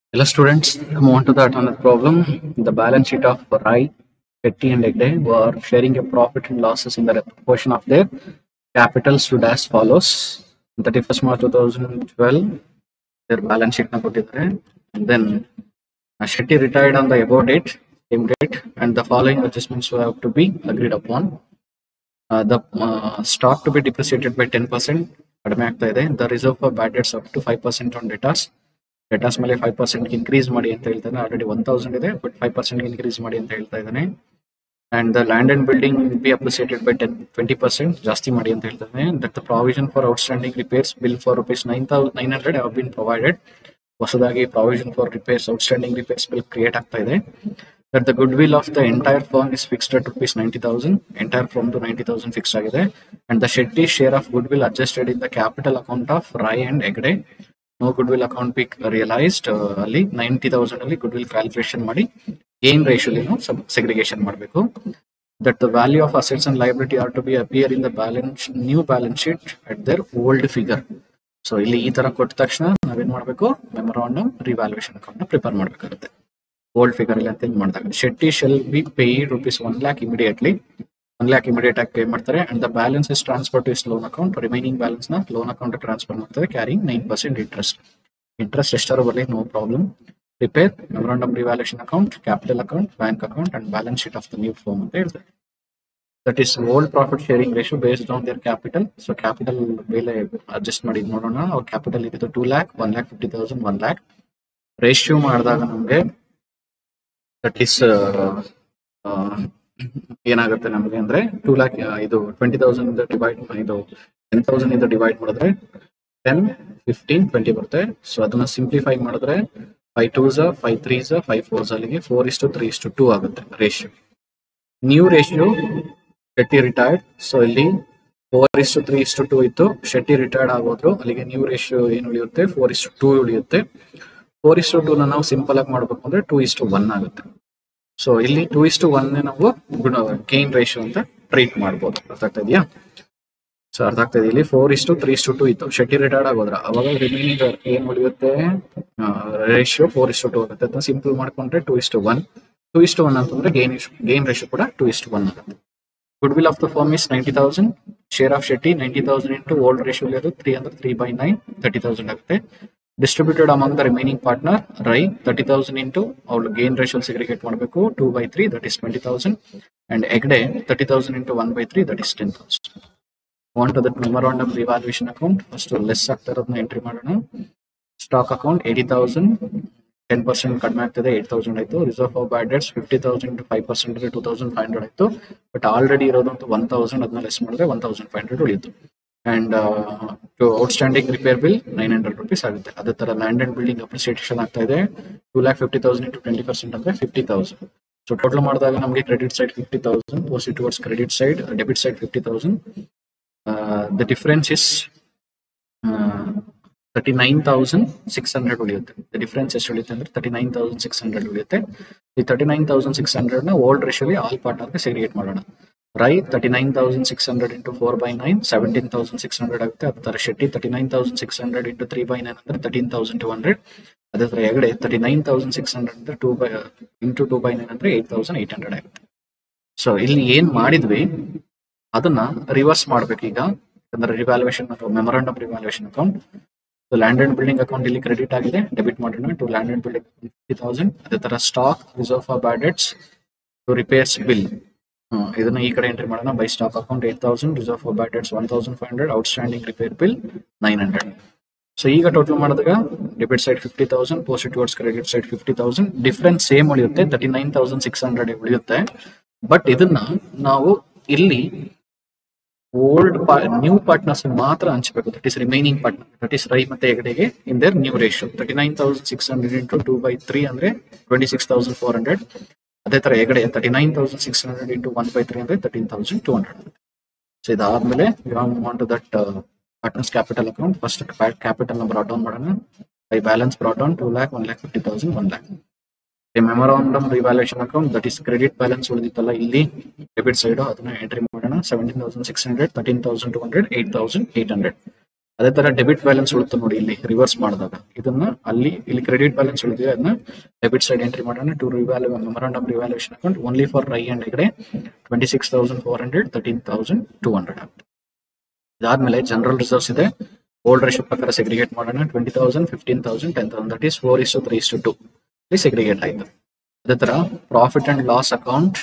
Hello students, come on to that another problem. The balance sheet of Rai, Petty and Egde were sharing a profit and losses in the proportion of their capital stood as follows. 31st March 2012, their balance sheet na ಕೊಟ್ಟಿದ್ದಾರೆ. And then uh, Shetty retired on the above date, same date, and the following adjustments will have to be agreed upon. Uh, the uh, stock to be depreciated by 10% ಕಡಿಮೆ ಆಗ್ತಾ ಇದೆ the reserve for bad debts up to five percent on debtors debtors ಮೇಲೆ five percent increase ಮಾಡಿ ಅಂತ ಹೇಳ್ತಾನೆ already one thousand ಇದೆ but five percent increase ಮಾಡಿ ಅಂತ ಹೇಳ್ತಾ ಇದ್ದಾನೆ and the land and building be appreciated by ten twenty percent ಜಾಸ್ತಿ ಮಾಡಿ ಅಂತ ಹೇಳ್ತಾನೆ that the provision for outstanding repairs bill for rupees nine ತೌ nine hundred have been provided ಹೊಸದಾಗಿ provision for repairs outstanding repairs bill create ಆಗ್ತಾ ಇದೆ that the goodwill of the entire firm is fixed at rupees 90,000, entire firm to 90,000 fixed ಆಗಿದೆ and the Shetty share of goodwill adjusted in the capital account of Rai and Egde. No goodwill account be realized uh, ಅಲ್ಲಿ 90,000 ಅಲ್ಲಿ goodwill calculation ಮಾಡಿ gain ratio sub segregation ಮಾಡಬೇಕು that the value of assets and liability are to be appear in the balance new balance sheet at their old figure. So ಇಲ್ಲಿ ಈ ತರ ಕೊಟ್ಟ ತಕ್ಷಣ ನಾವೇನ್ ಮಾಡ್ಬೇಕು ಮೆಮೊರಾಂಡಮ್ ರಿವ್ಯಾಲ್ಯೂಯೇಷನ್ ಅಕೌಂಟ್ ನ ಪ್ರಿಪೇರ್ ಮಾಡ್ಬೇಕಾಗುತ್ತೆ ಓಲ್ಡ್ ಫಿಗರ್ ಇಲ್ಲ ಅಂತ ಇದು ಮಾಡಿದಾಗ Shetty shall be pay rupees one lakh immediately one lakh immediate ಆಗಿ ಪೇ ಮಾಡ್ತಾರೆ and the balance is transfer to his loan account remaining balance ನ ಲೋನ್ ಅಕೌಂಟ್ ಟ್ರಾನ್ಸ್ಫರ್ ಮಾಡ್ತಾರೆ carrying nine percent interest interest ಎಷ್ಟಾರು ಬರಲಿ no problem repair memorandum revaluation account capital account bank account and balance sheet of the new firm ಅಂತ ಹೇಳ್ತಾರೆ that is old profit sharing ratio based on their capital so capital ಮೇಲೆ adjust ಮಾಡಿ ನೋಡೋಣ ಅವ್ರ capital ಇದ್ದು two lakh one lakh fifty thousand one lakh ratio ಮಾಡಿದಾಗ ನಮಗೆ that is ಏನಾಗುತ್ತೆ ನಮಗೆ ಅಂದ್ರೆ ಟೂ ಲ್ಯಾಕ್ ಇದು ಟ್ವೆಂಟಿ ತೌಸಂಡ್ ಡಿವೈಡ್ ಇದು ಟೆನ್ ತೌಸಂಡ್ ಇಂದ ಡಿವೈಡ್ ಮಾಡಿದ್ರೆ ಟೆನ್ ಫಿಫ್ಟೀನ್ ಟ್ವೆಂಟಿ ಬರುತ್ತೆ ಸೊ ಅದನ್ನ ಸಿಂಪ್ಲಿಫೈ ಮಾಡಿದ್ರೆ five twos five threes five force ಅಲ್ಲಿಗೆ four is to three is to two ಆಗುತ್ತೆ ratio new ratio Shetty retired so ಇಲ್ಲಿ four is to three is to two ಇತ್ತು ಶೆಟ್ಟಿ ರಿಟೈರ್ಡ್ ಆಗೋದ್ರು ಅಲ್ಲಿಗೆ ನ್ಯೂ ರೇಷಿಯೋ ಏನು ಉಳಿಯುತ್ತೆ ಫೋರ್ ಇಸ್ಟು ಟೂ ಉಳಿಯುತ್ತೆ ಫೋರ್ ಇಸ್ಟು ಟೂ ನಾವು ಸಿಂಪಲ್ ಆಗಿ ಮಾಡ್ಬೇಕು ಅಂದ್ರೆ ಟೂ ಇಸ್ಟು ಒನ್ ಆಗುತ್ತೆ ಸೊ ಇಲ್ಲಿ ಟೂ ಇಸ್ಟು ಒನ್ ನಾವು ಗೇನ್ ರೇಷಿಯೋ ಅಂತ ಟ್ರೀಟ್ ಮಾಡ್ಬೋದು ಅರ್ಥ ಆಗ್ತಾ ಇದೆಯಾ ಸೊ ಅರ್ಥ ಆಗ್ತಾ ಇದೆ ಇಲ್ಲಿ four is to three is to two ಇತ್ತು ಶೆಟ್ಟಿ ರಿಟೈರ್ಡ್ ಆಗೋದ್ರ ಅವಾಗ ರಿಮೈನಿಂಗ್ ಏನ್ ಉಳಿಯುತ್ತೆ ರೇಷಿಯೋ ಫೋರ್ ಇಸ್ಟು ಟೂ ಆಗುತ್ತೆ ಅದನ್ನ ಸಿಂಪಲ್ ಮಾಡ್ಕೊಂಡ್ರೆ two is to one two is to one ಅಂತಂದ್ರೆ ಗೇನ್ ಗೇನ್ ರೇಷಿಯೋ ಕೂಡ ಟೂ ಇಸ್ಟು ಒನ್ ಆಗುತ್ತೆ goodwill of the firm is ninety thousand share of Shetty ninety thousand into old ratio ಇರೋದು three ಅಂದ್ರೆ three by nine thirty thousand ಆಗುತ್ತೆ distributed among the remaining partner Rai thirty thousand into ಅವ್ಳು gain ratio segregate ಮಾಡಬೇಕು two by three that is twenty thousand and Hegde thirty thousand into one by three that is ten thousand want to that memorandum revaluation account first less ಆಗ್ತಾ ಇರೋದನ್ನ entry ಮಾಡೋಣ stock account eighty thousand ten percent ಕಡಿಮೆ ಆಗ್ತದೆ eight thousand ಆಯ್ತು reserve of bad debts fifty thousand five percent two thousand five hundred ಆಯ್ತು but already ಇರೋದಂತೂ one thousand ಅದನ್ನ less ಮಾಡಿದ್ರೆ ಒನ್ ತೌಸಂಡ್ ಫೈವ್ ಹಂಡ್ರೆಡ್ ಉಳಿಯಿತು and outstanding repair bill nine hundred rupees ಆಗುತ್ತೆ ಅದೇ ತರ ಲ್ಯಾಂಡ್ ಅಂಡ್ ಬಿಲ್ಡಿಂಗ್ ಅಪ್ರಿಸಿಯೇಷನ್ ಆಗ್ತಾ ಇದೆ two lakh fifty thousand into twenty percent ಅಂದ್ರೆ ಫಿಫ್ಟಿ ತೌಸಂಡ್ ಸೊ ಟೋಟಲ್ ಮಾಡಿದಾಗ ನಮಗೆ ಕ್ರೆಡಿಟ್ ಸೈಡ್ ಫಿಫ್ಟಿ ತೌಸಂಡ್ ಪೋಸಿ towards credit side debit side fifty thousand the difference is thirty nine thousand six hundred ಉಳಿಯುತ್ತೆ the difference ಎಷ್ಟು ಉಳಿಯುತ್ತೆ ಅಂದ್ರೆ thirty nine thousand six hundred ಉಳಿಯುತ್ತೆ ಈ thirty nine thousand six hundred ನ old ರೇಷಿಯೋಲಿ all ಪಾರ್ಟ್ನರ್ಗೆ ಸೆಗ್ರಿಗೇಟ್ ಮಾಡೋಣ Rai thirty nine thousand six hundred into four by nine seventeen thousand six hundred ಆಗುತ್ತೆ ಅದೇ ತರ Shetty thirty nine thousand six hundred into three by nine ಅಂದ್ರೆ ತರ್ಟೀನ್ ತೌಸಂಡ್ ಟು ಹಂಡ್ರೆಡ್ ಅದೇ ತರ Hegde thirty nine thousand six hundred ಅಂದ್ರೆ two by into two by nine ಅಂದ್ರೆ eight thousand eight hundred ಆಗುತ್ತೆ so ಇಲ್ಲಿ ಏನ್ ಮಾಡಿದ್ವಿ ಅದನ್ನ ರಿವರ್ಸ್ ಮಾಡ್ಬೇಕು ಈಗ ಯಾಕಂದ್ರೆ ರಿವ್ಯಾಲ್ಯೂಯೇಷನ್ ಅಥವಾ memorandum revaluation account land and building account ಇಲ್ಲಿ ಕ್ರೆಡಿಟ್ ಆಗಿದೆ ಡೆಬಿಟ್ ಮಾಡೋಣ to land and building fifty thousand ಅದೇ ತರ stock reserve for bad debts to repairs bill ಇದನ್ನ ಈ ಕಡೆ ಎಂಟ್ರಿ ಮಾಡೋಣ by stock account eight thousand reserve for bad debts one thousand five hundred outstanding repair bill nine hundred so ಈಗ total ಮಾಡಿದಾಗ debit side fifty thousand post towards credit side fifty thousand difference same ಉಳಿಯುತ್ತೆ thirty nine thousand six hundred ಉಳಿಯುತ್ತೆ but ಇದನ್ನ ನಾವು ಇಲ್ಲಿ old new partners ಮಾತ್ರ ಹಂಚಬೇಕು that is remaining partner that is Rai ಮತ್ತೆ ಹೆಗಡೆಗೆ in their new ratio thirty nine thousand six hundred into two by three ಅಂದ್ರೆ twenty six thousand four hundred ಅದೇ ತರ Hegde thirty nine thousand six hundred into one by three ಅಂದ್ರೆ thirteen thousand two hundred so ಇದಾದ್ಮೇಲೆ want to that partners capital account first capital ನ brought down ಮಾಡೋಣ by balance brought down two lakh one lakh fifty thousand one lakh memorandum revaluation account that is credit balance ಉಳಿದಿತ್ತಲ್ಲ ಇಲ್ಲಿ debit side ಅದನ್ನ entry ಮಾಡೋಣ seventeen thousand six hundred thirteen thousand two hundred eight thousand eight hundred ಅದೇ ತರ debit balance ಉಳಿತು ನೋಡಿ ಇಲ್ಲಿ reverse ಮಾಡಿದಾಗ ಇದನ್ನ ಅಲ್ಲಿ ಇಲ್ಲಿ ಕ್ರೆಡಿಟ್ ಬ್ಯಾಲೆನ್ಸ್ ಉಳಿದಿದೆ ಅದನ್ನ ಡೆಬಿಟ್ ಸೈಡ್ ಎಂಟ್ರಿ ಮಾಡೋಣ to revalue memorandum revaluation account only for Rai and Hegde twenty six thousand four hundred thirteen thousand two hundred ಆಗುತ್ತೆ ಇದಾದ್ಮೇಲೆ ಜನರಲ್ ರಿಸರ್ವ್ಸ್ ಇದೆ ಓಲ್ಡ್ ರೇಷೋ ಪ್ರಕಾರ ಸೆಗ್ರಿಗೇಟ್ ಮಾಡೋಣ twenty thousand fifteen thousand ten thousand that is four is to three is to two ಇಲ್ಲಿ segregate ಆಯ್ತು ಅದೇ ತರ profit and loss account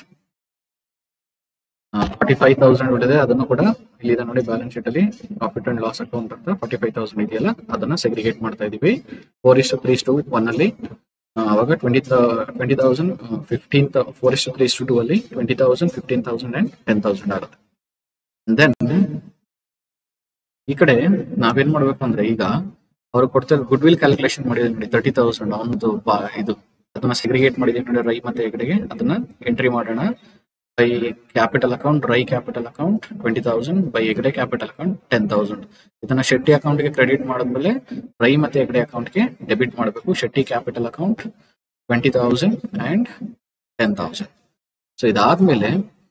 forty five thousand ಉಳಿದೆ ಅದನ್ನು ಕೂಡ ಇಲ್ಲಿದೆ ನೋಡಿ ಬ್ಯಾಲೆನ್ಸ್ ಶೀಟ್ ಅಲ್ಲಿ ಪ್ರಾಫಿಟ್ ಅಂಡ್ ಲಾಸ್ ಅಕೌಂಟ್ ಅಂತ ಫಾರ್ಟಿ ಫೈವ್ ತೌಸಂಡ್ ಇದೆಯಲ್ಲ ಅದನ್ನ ಸೆಗ್ರಿಗೇಟ್ ಮಾಡ್ತಾ ಇದೀವಿ four is three two one ಅಲ್ಲಿ ಆ, ಅವಾಗ twenty twenty thousand fifteen four is three two ಅಲ್ಲಿ twenty thousand fifteen thousand and ten thousand ಆಗುತ್ತೆ ದೆನ್ ಈ ಕಡೆ ನಾವೇನ್ ಮಾಡ್ಬೇಕು ಅಂದ್ರೆ ಈಗ ಅವ್ರು ಕೊಡ್ತಾ ಗುಡ್ ವಿಲ್ ಕ್ಯಾಲ್ಕುಲೇಷನ್ ಮಾಡಿದ್ರೆ ನೋಡಿ ತರ್ಟಿ ತೌಸಂಡ್ ಅವನದು ಇದು ಅದನ್ನ ಸೆಗ್ರಿಗೇಟ್ ಮಾಡಿದೀವಿ ನೋಡಿ ರೈ ಮತ್ತೆ ಈ ಕಡೆಗೆ ಅದನ್ನ ಎಂಟ್ರಿ ಮಾಡೋಣ by capital account Rai capital account twenty thousand by Hegde capital account ten thousand ಇದನ್ನ ಶೆಟ್ಟಿ ಅಕೌಂಟ್ಗೆ ಕ್ರೆಡಿಟ್ ಮಾಡಿದ್ಮೇಲೆ ರೈ ಮತ್ತೆ ಎಗಡೆ ಅಕೌಂಟ್ಗೆ ಡೆಬಿಟ್ ಮಾಡಬೇಕು Shetty capital account twenty thousand and ten thousand so ಇದಾದ್ಮೇಲೆ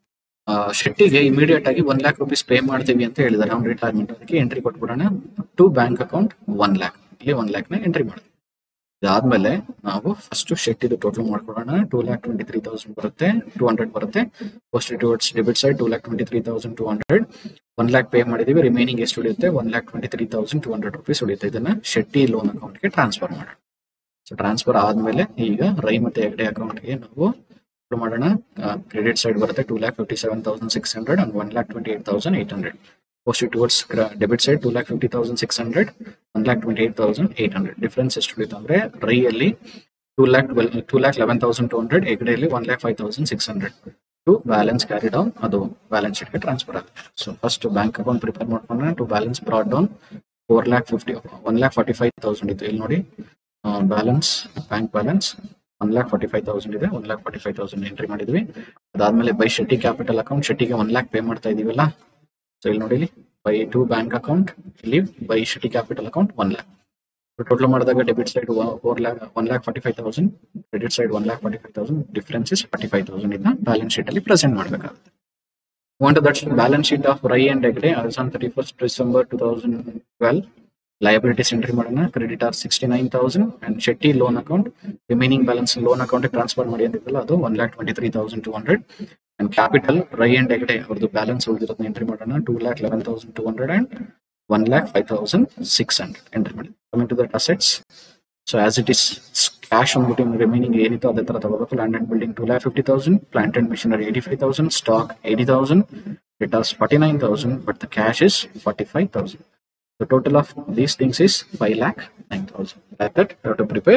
ಆ, ಶೆಟ್ಟಿಗೆ ಇಮಿಡಿಯೇಟ್ ಆಗಿ ಒನ್ ಲ್ಯಾಕ್ ರುಪೀಸ್ ಪೇ ಮಾಡ್ತೀವಿ ಅಂತ ಹೇಳಿದ್ದಾರೆ ಅವ್ನ ರಿಟೈರ್ಮೆಂಟ್ ಅದಕ್ಕೆ ಎಂಟ್ರಿ ಕೊಟ್ಬಿಡೋಣ to bank account one lakh ಇಲ್ಲಿ ಒನ್ ಲ್ಯಾಕ್ ನ ಎಂಟ್ರಿ ಮಾಡ್ತೀವಿ ಇದಾದ್ಮೇಲೆ ನಾವು ಫಸ್ಟ್ ಶೆಟ್ಟಿದು ಟೋಟಲ್ ಮಾಡ್ಕೊಡೋಣ two lakh twenty three thousand ಬರುತ್ತೆ ಟೂ ಹಂಡ್ರೆಡ್ ಬರುತ್ತೆ first towards debit side two lakh twenty three thousand two hundred one lakh pay ಮಾಡಿದೀವಿ ರಿಮೈನಿಂಗ್ ಎಷ್ಟು ಉಳಿಯುತ್ತೆ one lakh twenty three thousand two hundred rupees ಉಳಿಯುತ್ತೆ ಇದನ್ನ ಶೆಟ್ಟಿ ಲೋನ್ ಅಕೌಂಟ್ಗೆ ಟ್ರಾನ್ಸ್ಫರ್ ಮಾಡೋಣ ಸೊ ಟ್ರಾನ್ಸ್ಫರ್ ಆದ್ಮೇಲೆ ಈಗ ರೈ ಮತ್ತೆ ಹೆಗ್ಡೆ ಅಕೌಂಟ್ಗೆ ನಾವು ಶುರು ಮಾಡೋಣ ಕ್ರೆಡಿಟ್ ಸೈಡ್ ಬರುತ್ತೆ two lakh fifty seven thousand six hundred and one lakh twenty eight thousand eight hundred post towards debit side two lakh fifty thousand six hundred one lakh twenty eight thousand eight hundred difference ಎಷ್ಟು ಉಳಿತು ಅಂದ್ರೆ ರೈಯಲ್ಲಿ two lakh twelve two lakh eleven thousand two hundred ಎಗಡೆಯಲ್ಲಿ one lakh five thousand six hundred to balance carry down ಅದು balance ಶೀಟ್ಗೆ transfer ಆಗುತ್ತೆ so first bank account prepare ಮಾಡ್ಕೊಂಡ್ರೆ to balance brought down four lakh fifty one lakh forty five thousand ಇತ್ತು ಇಲ್ಲಿ ನೋಡಿ balance bank balance one lakh forty five thousand ಇದೆ one lakh forty five thousand entry ಮಾಡಿದ್ವಿ ಅದಾದ್ಮೇಲೆ ಬೈ ಶೆಟ್ಟಿ ಕ್ಯಾಪಿಟಲ್ ಅಕೌಂಟ್ ಶೆಟ್ಟಿಗೆ one lakh pay ಮಾಡ್ತಾ ಇದೀವಲ್ಲ ಸೊ ಇಲ್ಲಿ ನೋಡಿ ಇಲ್ಲಿ ಬೈ ಟು ಬ್ಯಾಂಕ್ ಅಕೌಂಟ್ ಇಲ್ಲಿ by Shetty capital account one lakh total ಮಾಡಿದಾಗ debit side four lakh one lakh forty five thousand credit side one lakh forty five thousand difference is forty five thousand ಇದನ್ನ ಬ್ಯಾಲೆನ್ಸ್ ಶೀಟ್ ಅಲ್ಲಿ ಪ್ರೆಸೆಂಟ್ ಮಾಡಬೇಕಾಗುತ್ತೆ want that balance sheet of Rai and Hegde as on thirty first December two thousand twelve liabilities entry ಮಾಡೋಣ creditor sixty nine thousand and Shetty loan account remaining balance loan account transfer ಮಾಡಿ ಅಂತಿದ್ದಲ್ಲ ಅದು one lakh twenty three thousand two hundred and capital Rai and Hegde ಅವ್ರದ್ದು balance ಉಳಿದಿರೋದನ್ನ entry ಮಾಡೋಣ two lakh eleven thousand two hundred and one lakh five thousand six hundred entry ಮಾಡಿ coming to that assets so as it is cash ಅಂದ್ಬಿಟ್ಟು remaining ಏನಿತ್ತು ಅದೇ ತರ ತಗೋಬೇಕು land and building two lakh fifty thousand plant and missionary eighty five thousand stock eighty thousand debtors forty nine thousand but the cash is forty five thousand The total of these things is 5 lakh 9,000. Like that, you have to prepare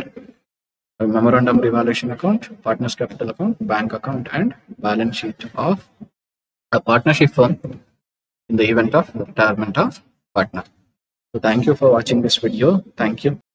a memorandum revaluation account, partners capital account, bank account, and balance sheet of a partnership firm in the event of retirement of partner. So thank you for watching this video. Thank you.